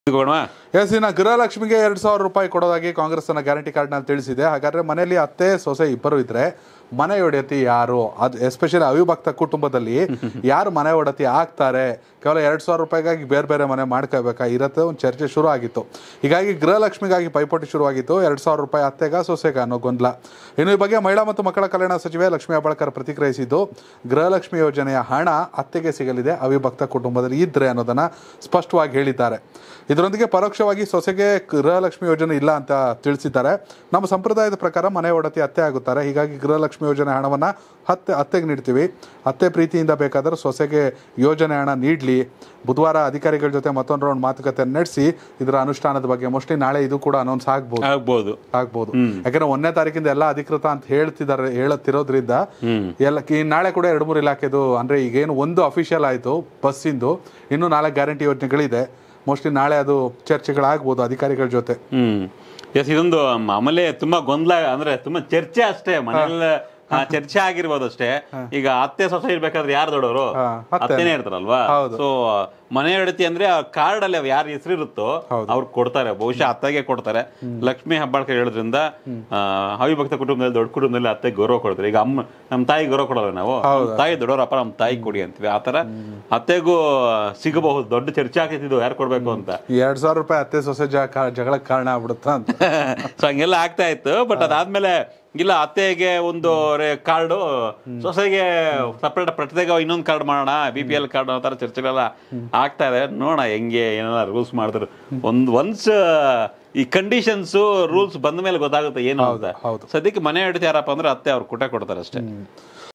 ಹೋಗೋಣ ಎಸ್ ಇನ್ನು ಗೃಹಲಕ್ಷ್ಮಿಗೆ ಎರಡ್ ಸಾವಿರ ರೂಪಾಯಿ ಕೊಡೋದಾಗಿ ಕಾಂಗ್ರೆಸ್ ತನ್ನ ಗ್ಯಾರಂಟಿ ಕಾರ್ಡ್ನಲ್ಲಿ ತಿಳಿಸಿದೆ ಹಾಗಾದ್ರೆ ಮನೆಯಲ್ಲಿ ಅತ್ತೆ ಸೊಸೆ ಇಬ್ಬರು ಇದ್ರೆ ಮನೆ ಒಡೆಯತಿ ಯಾರು ಅದು ಎಸ್ಪೆಷಲಿ ಅವಿಭಕ್ತ ಕುಟುಂಬದಲ್ಲಿ ಯಾರು ಮನೆ ಒಡತಿ ಆಗ್ತಾರೆ ಕೇವಲ ಎರಡ್ ಸಾವಿರ ರೂಪಾಯಿಗಾಗಿ ಬೇರೆ ಬೇರೆ ಮನೆ ಮಾಡ್ಕೋಬೇಕಾ ಇರತ್ತೆ ಒಂದು ಚರ್ಚೆ ಶುರು ಆಗಿತ್ತು ಹೀಗಾಗಿ ಗೃಹಲಕ್ಷ್ಮಿಗಾಗಿ ಪೈಪೋಟಿ ಶುರುವಾಗಿತ್ತು ಎರಡ್ ಸಾವಿರ ರೂಪಾಯಿ ಅತ್ತೆಗ ಸೊಸೆಗ ಅನ್ನೋ ಗೊಂದಲ ಇನ್ನು ಈ ಬಗ್ಗೆ ಮಹಿಳಾ ಮತ್ತು ಮಕ್ಕಳ ಕಲ್ಯಾಣ ಸಚಿವೆ ಲಕ್ಷ್ಮೀ ಹೆಬ್ಬಾಳ್ಕರ್ ಪ್ರತಿಕ್ರಿಯಿಸಿದ್ದು ಗೃಹಲಕ್ಷ್ಮಿ ಯೋಜನೆಯ ಹಣ ಅತ್ತೆಗೆ ಸಿಗಲಿದೆ ಅವಿಭಕ್ತ ಕುಟುಂಬದಲ್ಲಿ ಇದ್ರೆ ಅನ್ನೋದನ್ನ ಸ್ಪಷ್ಟವಾಗಿ ಹೇಳಿದ್ದಾರೆ ಇದರೊಂದಿಗೆ ಪರೋಕ್ಷವಾಗಿ ಸೊಸೆಗೆ ಗೃಹಲಕ್ಷ್ಮಿ ಯೋಜನೆ ಇಲ್ಲ ಅಂತ ತಿಳಿಸಿದ್ದಾರೆ ನಮ್ಮ ಸಂಪ್ರದಾಯದ ಪ್ರಕಾರ ಮನೆ ಒಡತಿ ಅತ್ತೆ ಆಗುತ್ತಾರೆ ಹೀಗಾಗಿ ಗೃಹಲಕ್ಷ್ಮಿ ಯೋಜನೆ ಹಣವನ್ನ ಹತ್ತೆ ಅತ್ತೆಗೆ ನೀಡ್ತೀವಿ ಅತ್ತೆ ಪ್ರೀತಿಯಿಂದ ಬೇಕಾದರೆ ಸೊಸೆಗೆ ಯೋಜನೆ ಹಣ ನೀಡಲಿ ಬುಧವಾರ ಅಧಿಕಾರಿಗಳ ಜೊತೆ ಮತ್ತೊಂದು ರೌಂಡ್ ಮಾತುಕತೆ ನಡೆಸಿ ಇದರ ಅನುಷ್ಠಾನದ ಬಗ್ಗೆ ಮೋಸ್ಟ್ಲಿ ನಾಳೆ ಇದು ಕೂಡ ಅನೌನ್ಸ್ ಆಗ್ಬೋದು ಆಗ್ಬೋದು ಆಗ್ಬೋದು ಯಾಕಂದ್ರೆ ಒಂದನೇ ತಾರೀಕಿಂದ ಎಲ್ಲ ಅಧಿಕೃತ ಅಂತ ಹೇಳ್ತಿದ್ದಾರೆ ಹೇಳುತ್ತಿರೋದ್ರಿಂದ ಎಲ್ಲ ಈ ನಾಳೆ ಕೂಡ ಎರಡು ಮೂರು ಇಲಾಖೆದು ಅಂದ್ರೆ ಈಗೇನು ಒಂದು ಅಫಿಷಿಯಲ್ ಆಯ್ತು ಬಸ್ಸಿಂದು ಇನ್ನೂ ನಾಲ್ಕು ಗ್ಯಾರಂಟಿ ಯೋಜನೆಗಳಿದೆ ಮೋಸ್ಟ್ಲಿ ನಾಳೆ ಅದು ಚರ್ಚೆಗಳಾಗ್ಬೋದು ಅಧಿಕಾರಿಗಳ ಜೊತೆ ಹ್ಮ್ ಎಸ್ ಇದೊಂದು ಮಾಮೂಲಿ ತುಂಬಾ ಗೊಂದಲ ಅಂದ್ರೆ ತುಂಬಾ ಚರ್ಚೆ ಅಷ್ಟೇ ಮನೇಲಿ ಆ, ಚರ್ಚೆ ಆಗಿರ್ಬೋದು ಅಷ್ಟೇ ಈಗ ಅತ್ತೆ ಸೊಸೆ ಇರ್ಬೇಕಾದ್ರೆ ಯಾರು ದೊಡ್ಡವರು ಹಾ, ಅತ್ತೆ. ಅತ್ತೆನೇ ಇರ್ತಾರಲ್ವಾ ಹೌದು. ಸೊ ಮನೆ ಹೆಂಡತಿ ಅಂದ್ರೆ ಆ ಕಾರ್ಡ್ ಅಲ್ಲಿ ಯಾರ ಹೆಸರು ಇರುತ್ತೋ ಅವ್ರು ಕೊಡ್ತಾರೆ ಬಹುಶಃ ಅತ್ತೆಗೆ ಕೊಡ್ತಾರೆ ಲಕ್ಷ್ಮಿ ಹೆಬ್ಬಾಳ್ಕರ್ ಹೇಳೋದ್ರಿಂದ ಆ, ಅವಿಭಕ್ತ ಕುಟುಂಬದಲ್ಲಿ ದೊಡ್ಡ ಕುಟುಂಬದಲ್ಲಿ ಅತ್ತೆ ಗೌರವ ಕೊಡ್ತಾರೆ ಈಗ ಅಮ್ಮ ನಮ್ಮ ತಾಯಿ ಗೌರವ ಕೊಡಲ್ಲ ನಾವು ನಮ್ ತಾಯಿ ದೊಡ್ಡವರಪ್ಪ ನಮ್ಮ ತಾಯಿ ಕೊಡಿ ಅಂತೀವಿ ಆತರ ಅತ್ತೆಗೂ ಸಿಗಬಹುದು ದೊಡ್ಡ ಚರ್ಚೆ ಆಗ್ತಿದ್ದು ಯಾರು ಕೊಡ್ಬೇಕು ಅಂತ ಈ ಎರಡ್ ಸಾವಿರ ರೂಪಾಯಿ ಅತ್ತೆ ಸೊಸೆ ಜ- ಕಾ- ಜಗಳಕ್ಕೆ ಕಾರಣ ಆಗ್ಬಿಡುತ್ತಾ ಅಂತ ಸೊ ಹಂಗೆಲ್ಲ ಆಗ್ತಾ ಇತ್ತು ಬಟ್ ಅದಾದ್ಮೇಲೆ ಇಲ್ಲ ಅತ್ತೆಗೆ ಒಂದು ಕಾರ್ಡು ಸೊಸೆಗೆ ಸಪ್ರೇಟ್ ಪ್ರತ್ಯೇಕ ಇನ್ನೊಂದು ಕಾರ್ಡ್ ಮಾಡೋಣ ಬಿ ಪಿ ಎಲ್ ಕಾರ್ಡ್ ಅನ್ನೋ ತರ ಚರ್ಚೆಗಳೆಲ್ಲ ಆಗ್ತಾ ಇದೆ ನೋಡೋಣ ಹೆಂಗೆ ಏನೆಲ್ಲ ರೂಲ್ಸ್ ಮಾಡಿದ್ರು ಒಂದ್ ಒನ್ಸ್ ಈ ಕಂಡೀಷನ್ಸ್ ರೂಲ್ಸ್ ಬಂದ ಮೇಲೆ ಗೊತ್ತಾಗುತ್ತೆ ಏನು ಅಂತ ಹೌದು. ಸದ್ಯಕ್ಕೆ ಮನೆ ಹಿಡಿತ ಯಾರಪ್ಪ ಅಂದ್ರೆ ಅತ್ತೆ ಅವ್ರು ಕುಟ ಕೊಡ್ತಾರೆ ಅಷ್ಟೇ